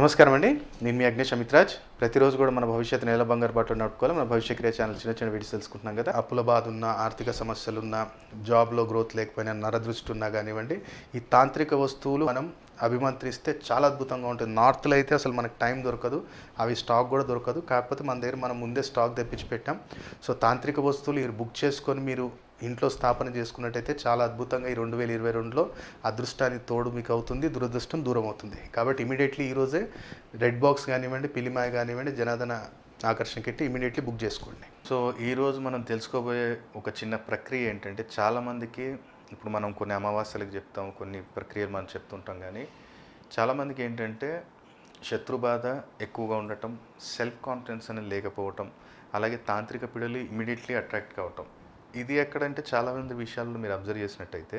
నమస్కారం అండి నేను మీ అగ్నేష్ అమిత్రాజ్ ప్రతిరోజు కూడా మన భవిష్యత్తు నేల బంగారు బాటలో నడుపుకోవాలి మన భవిష్య క్రియ ఛానల్ చిన్న చిన్న వీడియోస్ తెలుసుకుంటున్నాం కదా అప్పుల బాధ ఉన్న ఆర్థిక సమస్యలున్న జాబ్లో గ్రోత్ లేకపోయినా నరదృష్టి ఉన్నా కానివ్వండి ఈ తాంత్రిక వస్తువులు మనం అభిమంత్రిస్తే చాలా అద్భుతంగా ఉంటుంది నార్త్లో అయితే అసలు మనకు టైం దొరకదు అవి స్టాక్ కూడా దొరకదు కాకపోతే మన దగ్గర మనం ముందే స్టాక్ తెప్పించి పెట్టాం సో తాంత్రిక వస్తువులు మీరు బుక్ చేసుకొని మీరు ఇంట్లో స్థాపన చేసుకున్నట్టయితే చాలా అద్భుతంగా ఈ రెండు వేల ఇరవై రెండులో అదృష్టానికి తోడు మీకు అవుతుంది దురదృష్టం దూరం అవుతుంది కాబట్టి ఇమీడియట్లీ ఈరోజే రెడ్ బాక్స్ కానివ్వండి పిలిమాయ కానివ్వండి జనాదన ఆకర్షణ కిట్టి ఇమీడియట్లీ బుక్ చేసుకోండి సో ఈరోజు మనం తెలుసుకోబోయే ఒక చిన్న ప్రక్రియ ఏంటంటే చాలామందికి ఇప్పుడు మనం కొన్ని అమావాస్యలకు చెప్తాం కొన్ని ప్రక్రియలు మనం చెప్తుంటాం కానీ చాలామందికి ఏంటంటే శత్రుబాధ ఎక్కువగా ఉండటం సెల్ఫ్ కాన్ఫిడెన్స్ అనేది లేకపోవటం అలాగే తాంత్రిక పిడలు ఇమీడియట్లీ అట్రాక్ట్ కావటం ఇది ఎక్కడంటే చాలామంది విషయాల్లో మీరు అబ్జర్వ్ చేసినట్టయితే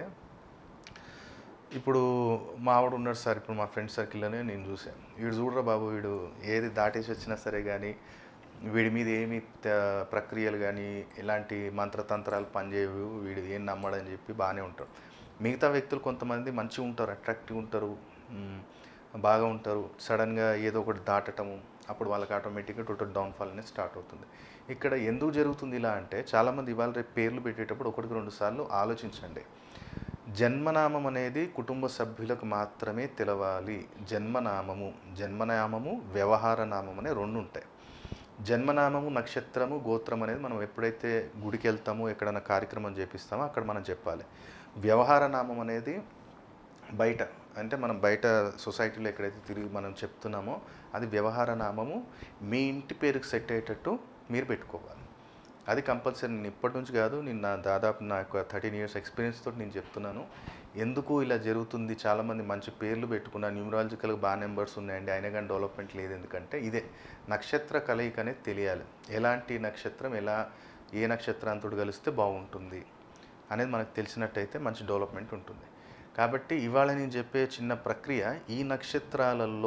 ఇప్పుడు మా ఆవిడ ఉన్నాడు సార్ ఇప్పుడు మా ఫ్రెండ్ సర్కిల్లోనే నేను చూశాను వీడు చూడరా బాబు వీడు ఏది దాటేసి వచ్చినా సరే కానీ వీడి మీద ఏమి త- ప్రక్రియలు కానీ ఎలాంటి మంత్రతంత్రాలు పనిచేయవు వీడు ఏం నమ్మడని చెప్పి బాగానే ఉంటారు మిగతా వ్యక్తులు కొంతమంది మంచిగా ఉంటారు అట్రాక్టివ్ ఉంటారు మ్, బాగా ఉంటారు సడన్గా ఏదో ఒకటి దాటటము అప్పుడు వాళ్ళకి ఆటోమేటిక్గా టోటల్ డౌన్ఫాల్ అనేది స్టార్ట్ అవుతుంది ఇక్కడ ఎందుకు జరుగుతుంది ఇలా అంటే చాలామంది ఇవాళ రేపు పేర్లు పెట్టేటప్పుడు ఒకటికి రెండు సార్లు ఆలోచించండి జన్మనామం అనేది కుటుంబ సభ్యులకు మాత్రమే తెలవాలి జన్మనామము జన్మనామము వ్యవహార నామం అనే రెండు ఉంటాయి జన్మనామము నక్షత్రము గోత్రం అనేది మనం ఎప్పుడైతే గుడికి వెళ్తామో ఎక్కడైనా కార్యక్రమం చేపిస్తామో అక్కడ మనం చెప్పాలి వ్యవహార నామం అనేది బయట అంటే మనం బయట సొసైటీలో ఎక్కడైతే తిరిగి మనం చెప్తున్నామో అది వ్యవహార నామము మీ ఇంటి పేరుకి సెట్ అయ్యేటట్టు మీరు పెట్టుకోవాలి అది కంపల్సరీ నేను ఇప్పటి నుంచి కాదు నేను నా దాదాపు నా యొక్క థర్టీన్ ఇయర్స్ ఎక్స్పీరియన్స్ తోటి నేను చెప్తున్నాను ఎందుకు ఇలా జరుగుతుంది చాలామంది మంచి పేర్లు పెట్టుకున్న న్యూమరాలజికల్ బాగా నెంబర్స్ ఉన్నాయండి అయినా కానీ డెవలప్మెంట్ లేదు ఎందుకంటే ఇదే నక్షత్ర కలయిక అనేది తెలియాలి ఎలాంటి నక్షత్రం ఎలా ఏ నక్షత్రాంతుడు కలిస్తే బాగుంటుంది అనేది మనకు తెలిసినట్టయితే మంచి డెవలప్మెంట్ ఉంటుంది కాబట్టి ఇవాళ నేను చెప్పే చిన్న ప్రక్రియ ఈ నక్షత్రాలలో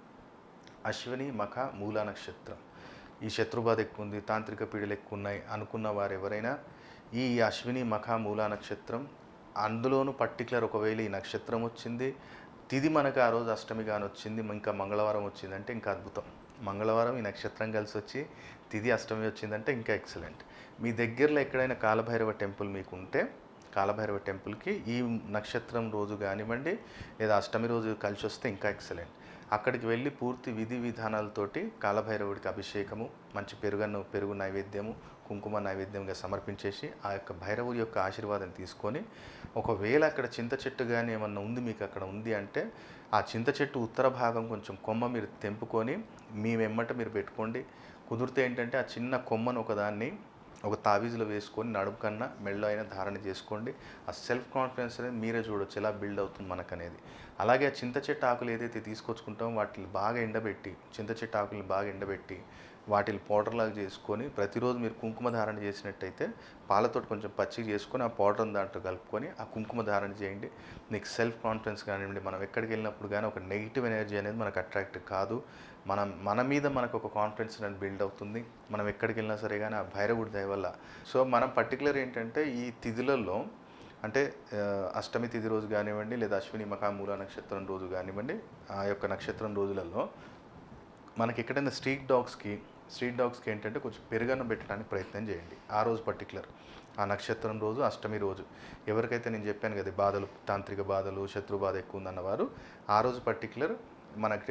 అశ్విని మఖ మూల నక్షత్రం ఈ శత్రుబాధ ఎక్కువ ఉంది తాంత్రిక పీడలు ఎక్కువ ఉన్నాయి అనుకున్న వారు ఎవరైనా ఈ అశ్విని మఖ మూల నక్షత్రం అందులోనూ పర్టికులర్ ఒకవేళ ఈ నక్షత్రం వచ్చింది తిది మనకు ఆ రోజు అష్టమి కాని వచ్చింది ఇంకా మంగళవారం వచ్చిందంటే ఇంకా అద్భుతం మంగళవారం ఈ నక్షత్రం కలిసి వచ్చి తిది అష్టమి వచ్చిందంటే ఇంకా ఎక్సలెంట్ మీ దగ్గరలో ఎక్కడైనా కాలభైరవ టెంపుల్ మీకు ఉంటే కాలభైరవ టెంపుల్కి ఈ నక్షత్రం రోజు కానివ్వండి లేదా అష్టమి రోజు కలిసి వస్తే ఇంకా ఎక్సలెంట్ అక్కడికి వెళ్ళి పూర్తి విధి విధానాలతోటి కాలభైరవుడికి అభిషేకము మంచి పెరుగన్ను పెరుగు నైవేద్యము కుంకుమ నైవేద్యంగా సమర్పించేసి ఆ యొక్క భైరవుడి యొక్క ఆశీర్వాదం తీసుకొని ఒకవేళ అక్కడ చింత చెట్టు కానీ ఏమన్నా ఉంది మీకు అక్కడ ఉంది అంటే ఆ చింత చెట్టు ఉత్తర భాగం కొంచెం కొమ్మ మీరు తెంపుకొని మీ వెమ్మట మీరు పెట్టుకోండి కుదిరితే ఏంటంటే ఆ చిన్న కొమ్మను ఒకదాన్ని ఒక తావీజులో వేసుకొని నడుపు కన్నా మెళ్ళో అయినా ధారణ చేసుకోండి ఆ సెల్ఫ్ కాన్ఫిడెన్స్ అనేది మీరే చూడొచ్చు ఎలా బిల్డ్ అవుతుంది మనకు అనేది అలాగే ఆ చింత చెట్టు ఆకులు ఏదైతే తీసుకొచ్చుకుంటామో వాటిని బాగా ఎండబెట్టి చింత చెట్టు ఆకుల్ని బాగా ఎండబెట్టి వాటిని పౌడర్లాగా చేసుకొని ప్రతిరోజు మీరు కుంకుమ ధారణ చేసినట్టయితే పాలతో కొంచెం పచ్చి చేసుకొని ఆ పౌడర్ని దాంట్లో కలుపుకొని ఆ కుంకుమ ధారణ చేయండి మీకు సెల్ఫ్ కాన్ఫిడెన్స్ కానివ్వండి మనం ఎక్కడికి వెళ్ళినప్పుడు కానీ ఒక నెగిటివ్ ఎనర్జీ అనేది మనకు అట్రాక్ట్ కాదు మనం మన మీద మనకు ఒక కాన్ఫిడెన్స్ అనేది బిల్డ్ అవుతుంది మనం ఎక్కడికి వెళ్ళినా సరే కానీ ఆ భైరవుడి దయ వల్ల సో మనం పర్టికులర్ ఏంటంటే ఈ తిథులలో అంటే ఆ, అష్టమి తిథి రోజు కానివ్వండి లేదా అశ్విని మఖామూల నక్షత్రం రోజు కానివ్వండి ఆ యొక్క నక్షత్రం రోజులలో మనకి ఎక్కడైనా స్ట్రీట్ డాగ్స్కి స్ట్రీట్ డాగ్స్కి ఏంటంటే కొంచెం పెరుగన్నం పెట్టడానికి ప్రయత్నం చేయండి ఆ రోజు పర్టికులర్ ఆ నక్షత్రం రోజు అష్టమి రోజు ఎవరికైతే నేను చెప్పాను కదా ఈ బాధలు తాంత్రిక బాధలు శత్రు బాధ ఎక్కువ ఉందన్నవారు ఆ రోజు పర్టికులర్ మనకి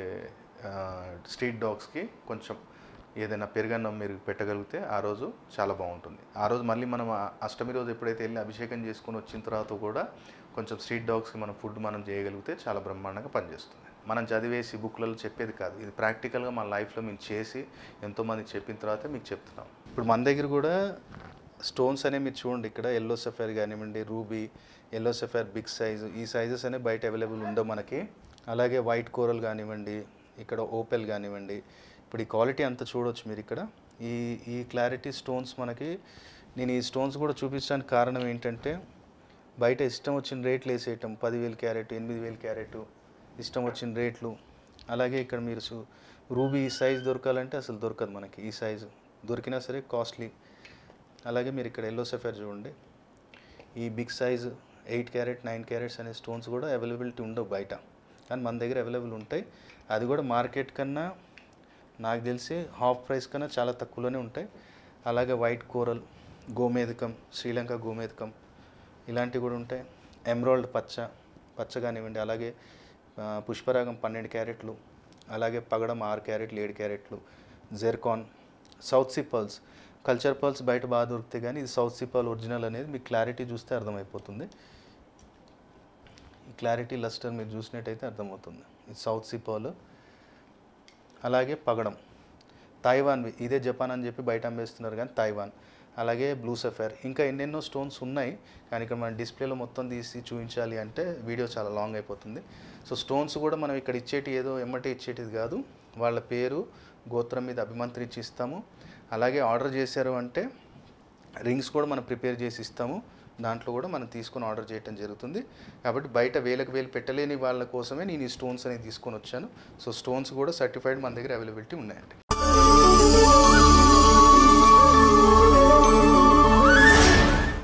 ఆ, స్ట్రీట్ డాగ్స్కి కొంచెం ఏదైనా పెరుగన్నం మీరు పెట్టగలిగితే ఆ రోజు చాలా బాగుంటుంది ఆ రోజు మళ్ళీ మనం ఆ అష్టమి రోజు ఎప్పుడైతే వెళ్ళి అభిషేకం చేసుకొని వచ్చిన తర్వాత కూడా కొంచెం స్ట్రీట్ డాగ్స్కి మనం ఫుడ్ మనం చేయగలిగితే చాలా బ్రహ్మాండంగా పనిచేస్తుంది మనం చదివేసి బుక్లలో చెప్పేది కాదు ఇది ప్రాక్టికల్గా మన లైఫ్లో మేము చేసి ఎంతోమందికి చెప్పిన తర్వాత మీకు చెప్తున్నాం ఇప్పుడు మన దగ్గర కూడా స్టోన్స్ అనేవి మీరు చూడండి ఇక్కడ ఎల్లో సఫైర్ కానివ్వండి ruby yellow sapphire big size ఈ సైజెస్ అనేవి బయట అవైలబుల్ ఉండవు మనకి అలాగే వైట్ కోరల్ కానివ్వండి ఇక్కడ ఓపెల్ కానివ్వండి ఇప్పుడు ఈ క్వాలిటీ అంతా చూడొచ్చు మీరు ఇక్కడ ఈ ఈ క్లారిటీ స్టోన్స్ మనకి నేను ఈ స్టోన్స్ కూడా చూపించడానికి కారణం ఏంటంటే బయట ఇష్టం వచ్చిన రేట్లు వేసేయటం పదివేలు క్యారెట్ ఎనిమిది వేలు క్యారెట్ ఇష్టం వచ్చిన రేట్లు అలాగే ఇక్కడ మీరు సు- రూబీ ఈ సైజ్ దొరకాలంటే అసలు దొరకదు మనకి ఈ సైజు దొరికినా సరే కాస్ట్లీ అలాగే మీరు ఇక్కడ ఎల్లో సఫైర్ చూడండి ఈ big size eight carat nine carats అనే స్టోన్స్ కూడా అవైలబిలిటీ ఉండవు బయట కానీ మన దగ్గర అవైలబుల్ ఉంటాయి అది కూడా మార్కెట్ కన్నా నాకు తెలిసి హాఫ్ ప్రైస్ కన్నా చాలా తక్కువలోనే ఉంటాయి అలాగే వైట్ కోరల్ గోమేధికం శ్రీలంక గోమేధికం ఇలాంటివి కూడా ఉంటాయి ఎమ్రాల్డ్ పచ్చ పచ్చ కానివ్వండి అలాగే ఆ, పుష్పరాగం పన్నెండు క్యారెట్లు అలాగే పగడం ఆరు క్యారెట్లు ఏడు క్యారెట్లు zircon South Sea pearls culture pearls బయట బాగా దొరుకుతాయి కానీ ఇది సౌత్ సీ పర్ల్ ఒరిజినల్ అనేది మీకు క్లారిటీ చూస్తే అర్థమైపోతుంది ఈ క్లారిటీ లస్టర్ మీరు చూసినట్టయితే అర్థమవుతుంది ఇది సౌత్ సీ పర్ల్ అలాగే పగడం తైవాన్వి ఇదే జపాన్ అని చెప్పి బయట అమ్మేస్తున్నారు కానీ తైవాన్ అలాగే బ్లూ సఫైర్ ఇంకా ఎన్నెన్నో స్టోన్స్ ఉన్నాయి కానీ ఇక్కడ మన డిస్ప్లేలో మొత్తం తీసి చూపించాలి అంటే వీడియో చాలా లాంగ్ అయిపోతుంది సో స్టోన్స్ కూడా మనం ఇక్కడ ఇచ్చేటి ఏదో ఎమ్మటే ఇచ్చేటిది కాదు వాళ్ళ పేరు గోత్రం మీద అభిమంత్రించి ఇస్తాము అలాగే ఆర్డర్ చేశారు అంటే రింగ్స్ కూడా మనం ప్రిపేర్ చేసి ఇస్తాము దాంట్లో కూడా మనం తీసుకొని ఆర్డర్ చేయడం జరుగుతుంది కాబట్టి బయట వేలకు వేలు పెట్టలేని వాళ్ళ కోసమే నేను ఈ స్టోన్స్ అనేది తీసుకొని వచ్చాను సో స్టోన్స్ కూడా సర్టిఫైడ్ మన దగ్గర అవైలబిలిటీ ఉన్నాయండి